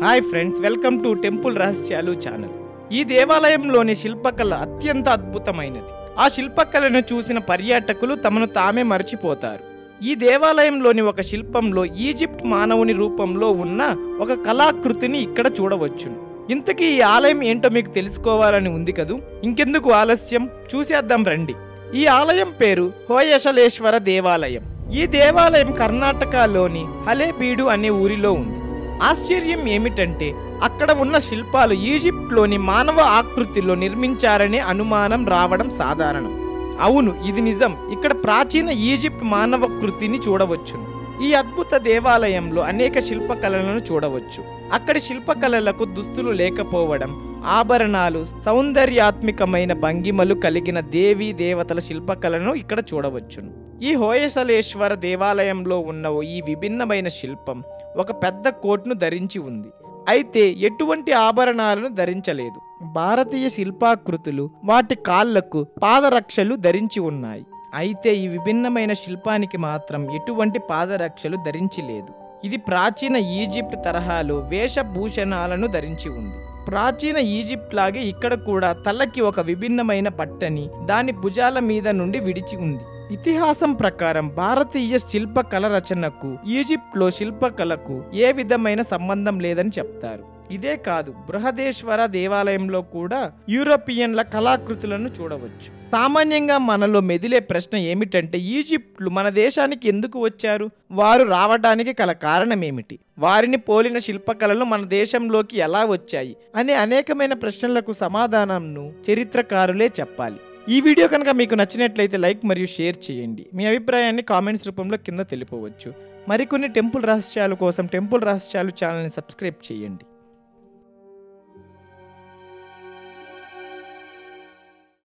hi friends welcome to temple రహస్యాలు channel ఈ దేవాలయంలోని శిల్పకళ అత్యంత అద్భుతమైనది ఆ శిల్పకళను చూసిన పర్యాటకులు తమను తామే మర్చిపోతారు ఈ దేవాలయంలోని ఒక శిల్పంలో ఈజిప్ట్ మానవుని రూపంలో ఉన్న ఒక కళాకృతిని ఇక్కడ చూడవచ్చును ఇంతకీ ఈ ఆలయం ఏంటో మీకు తెలుసుకోవాలని ఉంది కదూ ఇంకెందుకు ఆలస్యం చూసేద్దాం రండి ఈ ఆలయం పేరు హోయశలేశ్వర దేవాలయం ఈ దేవాలయం కర్ణాటకలోని హలేబీడు అనే ఊరిలో ఉంది ఆశ్చర్యం ఏమిటంటే అక్కడ ఉన్న శిల్పాలు ఈజిప్ట్లోని మానవ ఆకృతిలో నిర్మించారనే అనుమానం రావడం సాధారణం అవును ఇది నిజం ఇక్కడ ప్రాచీన ఈజిప్ట్ మానవ కృతిని చూడవచ్చును ఈ అద్భుత దేవాలయంలో అనేక శిల్పకళలను చూడవచ్చు అక్కడి శిల్పకళలకు దుస్తులు లేకపోవడం ఆభరణాలు సౌందర్యాత్మకమైన భంగిమలు కలిగిన దేవీ దేవతల శిల్పకళను ఇక్కడ చూడవచ్చును ఈ హోయసలేశ్వర దేవాలయంలో ఉన్న ఈ విభిన్నమైన శిల్పం ఒక పెద్ద కోట్ను ధరించి ఉంది అయితే ఎటువంటి ఆభరణాలను ధరించలేదు భారతీయ శిల్పాకృతులు వాటి కాళ్లకు పాదరక్షలు ధరించి ఉన్నాయి అయితే ఈ విభిన్నమైన శిల్పానికి మాత్రం ఎటువంటి పాదరక్షలు ధరించి లేదు ఇది ప్రాచీన ఈజిప్ట్ తరహాలో వేషభూషణాలను ధరించి ఉంది ప్రాచీన ఈజిప్ట్ లాగే ఇక్కడ కూడా తలకి ఒక విభిన్నమైన పట్టని దాని భుజాల మీద నుండి విడిచి ఉంది ఇతిహాసం ప్రకారం భారతీయ శిల్పకళ రచనకు ఈజిప్ట్లో శిల్పకళకు ఏ విధమైన సంబంధం లేదని చెప్తారు ఇదే కాదు బృహదేశ్వర దేవాలయంలో కూడా యూరోపియన్ల కళాకృతులను చూడవచ్చు సామాన్యంగా మనలో మెదిలే ప్రశ్న ఏమిటంటే ఈజిప్ట్లు మన దేశానికి ఎందుకు వచ్చారు వారు రావడానికి కల కారణం ఏమిటి వారిని పోలిన శిల్పకళలు మన దేశంలోకి ఎలా వచ్చాయి అనే అనేకమైన ప్రశ్నలకు సమాధానంను చరిత్రకారులే చెప్పాలి ఈ వీడియో కనుక మీకు నచ్చినట్లయితే లైక్ మరియు షేర్ చేయండి మీ అభిప్రాయాన్ని కామెంట్స్ రూపంలో కింద తెలిపవచ్చు మరికొన్ని టెంపుల్ రహస్యాల కోసం టెంపుల్ రహస్యాలు ఛానల్ని సబ్స్క్రైబ్ చేయండి